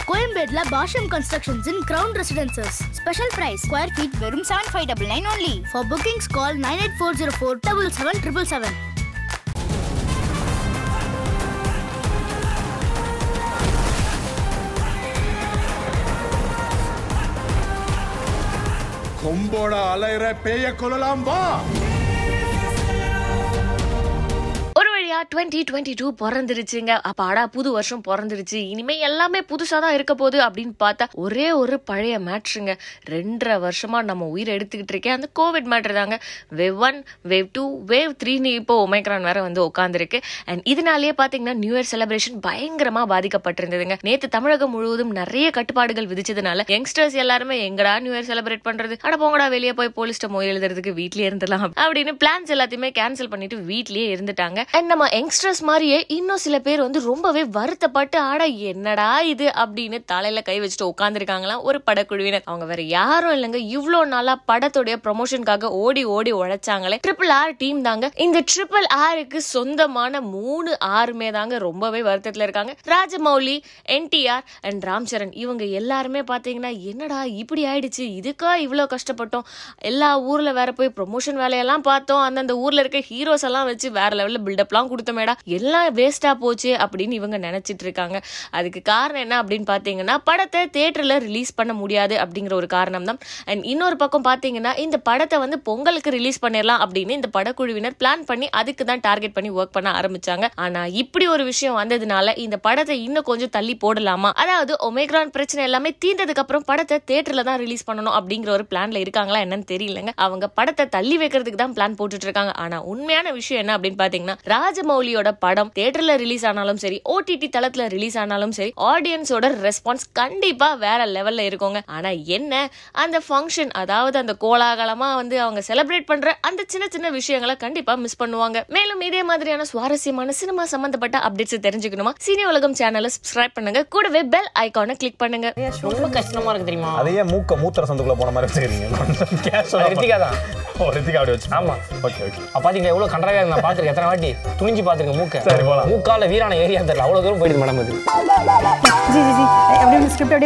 கோயம்பேட்ல Bashyam constructions in ground residences special price square feet வெறும் seven five double nine only for bookings call nine eight four zero four double seven triple seven கொம்போட அலைற பேய கொள்ளலாம் வா ஒரு வழியா twenty twenty two பிறந்துருச்சுங்க அப்பாடா புது வருஷம் பிறந்துருச்சு இனிமே எல்லாமே புதுசா தான் இருக்க போகுது அப்படின்னு பார்த்தா ஒரே ஒரு பழைய மேட்ருங்க ரெண்டரை வருஷமா நம்ம உயிர் எடுத்துக்கிட்டு இருக்கேன் அந்த கோவிட் மேட்ரு தாங்க wave one wave two wave த்ரீன்னு இப்போ ஒமைக்ரான் வேற வந்து உட்காந்துருக்கு அண்ட் இதனாலேயே பாத்தீங்கன்னா நியூ இயர் செலிப்ரேஷன் பயங்கரமா பாதிக்கப்பட்டிருந்ததுங்க நேத்து தமிழகம் முழுவதும் நிறைய கட்டுப்பாடுகள் விதிச்சதுனால யங்ஸ்டர்ஸ் எல்லாருமே எங்கடா நியூ இயர் செலிப்ரேட் பண்றது அட போங்கடா வெளியே போய் போலீஸ்ட மொய் எழுதுறதுக்கு வீட்லயே இருந்தலாம் அப்படின்னு பிளான்ஸ் எல்லாத்தையுமே கேன்சல் பண்ணிட்டு வீட்லயே இருந்துட்டாங்க அண்ட் நம்ம யங்ஸ்டர்ஸ் மாதிரியே இன்னும் சில பேர் வந்து ரொம்பவே வருத்தப்பட்டு ஆட என்னடா இது அப்படின்னு தலையில கை வச்சுட்டு உட்காந்துருக்காங்களாம் ஒரு படக்குழுவினர் அவங்க வேற யாரும் இல்லைங்க இவ்வளோ நாளா படத்துடைய ப்ரொமோஷனுக்காக ஓடி ஓடி உழைச்சாங்களே ட்ரிபிள் ஆர் டீம் தாங்க இந்த ட்ரிபிள் ஆருக்கு சொந்தமான மூணு ஆறுமே தாங்க ரொம்பவே வருத்தத்துல இருக்காங்க ராஜமௌலி என்டிஆர் அண்ட் ராம் சரண் இவங்க எல்லாருமே பாத்தீங்கன்னா என்னடா இப்படி ஆயிடுச்சு இதுக்கா இவ்வளோ கஷ்டப்பட்டோம் எல்லா ஊர்ல வேற போய் ப்ரொமோஷன் வேலையெல்லாம் பார்த்தோம் அந்தந்த ஊர்ல இருக்க ஹீரோஸ் எல்லாம் வச்சு வேற லெவல்ல பில்டப்லாம் கொடுத்தமேடா எல்லாம் வேஸ்டா போச்சு அப்படின்னு இவங்க நினைச்சிட்டு இருக்காங்க அதுக்கு காரணம் என்ன அப்படின்னு பாத்தீங்கன்னா படத்தை தியேட்டர்ல ரிலீஸ் பண்ண முடியாது அப்படிங்கிற ஒரு காரணம் தான் அண்ட் இன்னொரு பக்கம் பாத்தீங்கன்னா இந்த படத்தை வந்து பொங்கலுக்கு ரிலீஸ் பண்ணிடலாம் அப்படின்னு இந்த படக்குழுவினர் பிளான் பண்ணி அதுக்கு தான் டார்கெட் பண்ணி ஒர்க் பண்ண ஆரம்பிச்சாங்க ஆனா இப்படி ஒரு விஷயம் வந்ததுனால இந்த படத்தை இன்னும் கொஞ்சம் தள்ளி போடலாமா அதாவது ஒமேக்ரான் பிரச்சனை எல்லாமே தீர்ந்ததுக்கு அப்புறம் படத்தை தியேட்டர்ல தான் ரிலீஸ் பண்ணணும் அப்படிங்கிற ஒரு பிளான்ல இருக்காங்களா என்னன்னு தெரியலங்க அவங்க படத்தை தள்ளி வைக்கிறதுக்கு தான் பிளான் போட்டுட்டு இருக்காங்க ஆனா உண்மையான விஷயம் என்ன அப்படின்னு பாத்தீங்கன்னா ராஜமௌலியோட படம் தியேட்டர்ல ரிலீஸ் ஆனாலும் சரி ஓடிடி தளத்துல ரிலீஸ் ஆனாலும் சரி ஆடியன்ஸோட ரெஸ்பான்ஸ் கண்டிப்பா வேற லெவல்ல இருக்குங்க ஆனா என்ன அந்த ஃபங்க்ஷன் அதாவது அந்த கோலாகலமா வந்து அவங்க செலிப்ரேட் பண்ற அந்த சின்ன சின்ன விஷயங்களை கண்டிப்பா மிஸ் பண்ணுவாங்க மேலும் இதே மாதிரியான சுவாரஸ்யமான சினிமா சம்பந்தப்பட்ட அப்டேட்ஸ் தெரிஞ்சுக்கணுமா சினி உலகம் சேனலை சப்ஸ்கிரைப் பண்ணுங்க கூடவே பெல் ஐகானை கிளிக் பண்ணுங்க ரொம்ப கஷ்டமா இருக்கு தெரியுமா அதையே மூக்க மூத்திர சந்துக்குள்ள போன மாதிரி வச்சுக்கிறீங்க கேஷுவலா ரித்திகா தான் ஓ ரித்திகா அப்படி வச்சு ஆமா. ஓகே ஓகே அப்ப பாத்தீங்களா எவ்வளவு கண்டராவே நான் பாத்துருக்கேன் எத்தனை வாட்டி துணிஞ்சு பாத்துருக்கேன் மூக்க சரி, போலாம். மூக்கால வீரான ஏரியா தெரியல அவ்வளவு தூரம் போயிடுது மேடம் அது ஜி ஜி ஜி அப்படியே ஸ்கிரிப்ட் அப்படியே